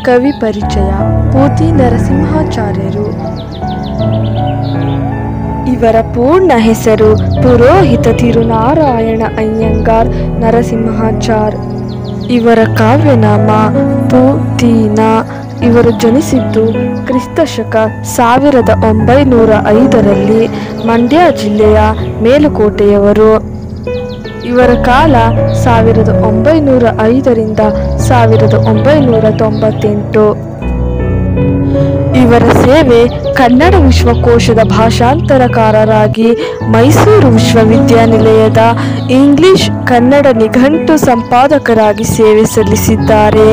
ಕವಿ ಪರಿಚಯ ಪೂತಿ ನರಸಿಂಹಾಚಾರ್ಯರು ಇವರ ಪೂರ್ಣ ಹೆಸರು ಪುರೋಹಿತ ತಿರುನಾರಾಯಣ ಅಯ್ಯಂಗಾರ್ ನರಸಿಂಹಾಚಾರ್ ಇವರ ಕಾವ್ಯನಾಮ ಪೂತೀನ ಇವರು ಜನಿಸಿದ್ದು ಕ್ರಿಸ್ತಶಕ ಸಾವಿರದ ಒಂಬೈನೂರ ಐದರಲ್ಲಿ ಮಂಡ್ಯ ಜಿಲ್ಲೆಯ ಮೇಲುಕೋಟೆಯವರು ಇವರ ಕಾಲ ಸಾವಿರದ ಒಂಬೈನೂರ ಐದರಿಂದ ಸಾವಿರದ ಒಂಬೈನೂರ ತೊಂಬತ್ತೆಂಟು ಇವರ ಸೇವೆ ಕನ್ನಡ ವಿಶ್ವಕೋಶದ ಭಾಷಾಂತರಕಾರರಾಗಿ ಮೈಸೂರು ವಿಶ್ವವಿದ್ಯಾನಿಲಯದ ಇಂಗ್ಲಿಷ್ ಕನ್ನಡ ನಿಘಂಟು ಸಂಪಾದಕರಾಗಿ ಸೇವೆ ಸಲ್ಲಿಸಿದ್ದಾರೆ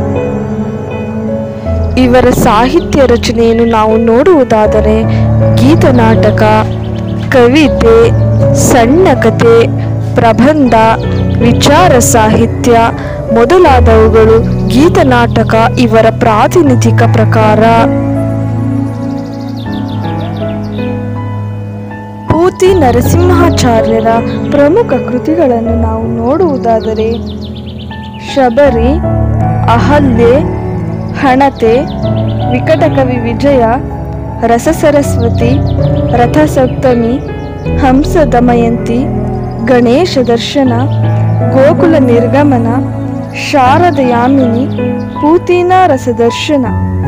ಇವರ ಸಾಹಿತ್ಯ ರಚನೆಯನ್ನು ನಾವು ನೋಡುವುದಾದರೆ ಗೀತನಾಟಕ ಕವಿತೆ ಸಣ್ಣ ಕತೆ ಪ್ರಬಂಧ ವಿಚಾರ ಸಾಹಿತ್ಯ ಮೊದಲಾದವುಗಳು ಗೀತನಾಟಕ ಇವರ ಪ್ರಾತಿನಿಧಿಕ ಪ್ರಕಾರ ಪೂತಿ ನರಸಿಂಹಾಚಾರ್ಯರ ಪ್ರಮುಖ ಕೃತಿಗಳನ್ನು ನಾವು ನೋಡುವುದಾದರೆ ಶಬರಿ ಅಹಲ್ಯೆ ಹಣತೆ ವಿಕಟಕವಿ ವಿಜಯ ರಸಸರಸ್ವತಿ ರಥಸಪ್ತಮಿ ಹಂಸ ದಮಯಂತಿ ಗಣೇಶ ದರ್ಶನ ಗೋಕುಲ ನಿರ್ಗಮನ ಶಾರದಯಾಮಿನಿ ಪೂತಿನ ರಸದರ್ಶನ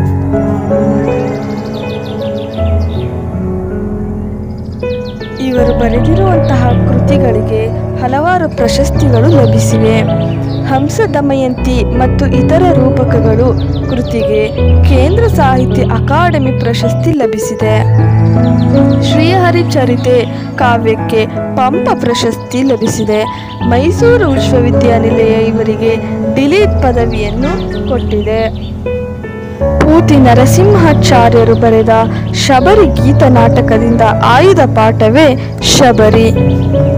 ಇವರು ಬರೆದಿರುವಂತಹ ಕೃತಿಗಳಿಗೆ ಹಲವಾರು ಪ್ರಶಸ್ತಿಗಳು ಲಭಿಸಿವೆ ಹಂಸ ದಮಯಂತಿ ಮತ್ತು ಇತರ ರೂಪಕಗಳು ಕೃತಿಗೆ ಕೇಂದ್ರ ಸಾಹಿತ್ಯ ಅಕಾಡೆಮಿ ಪ್ರಶಸ್ತಿ ಲಭಿಸಿದೆ ಶ್ರೀಹರಿಚರಿತೆ ಕಾವ್ಯಕ್ಕೆ ಪಂಪ ಪ್ರಶಸ್ತಿ ಲಭಿಸಿದೆ ಮೈಸೂರು ವಿಶ್ವವಿದ್ಯಾನಿಲಯ ಇವರಿಗೆ ಡಿಲೀಟ್ ಪದವಿಯನ್ನು ಕೊಟ್ಟಿದೆ ಪೂತಿ ನರಸಿಂಹಾಚಾರ್ಯರು ಬರೆದ ಶಬರಿ ಗೀತ ನಾಟಕದಿಂದ ಆಯ್ದ ಪಾಠವೇ ಶಬರಿ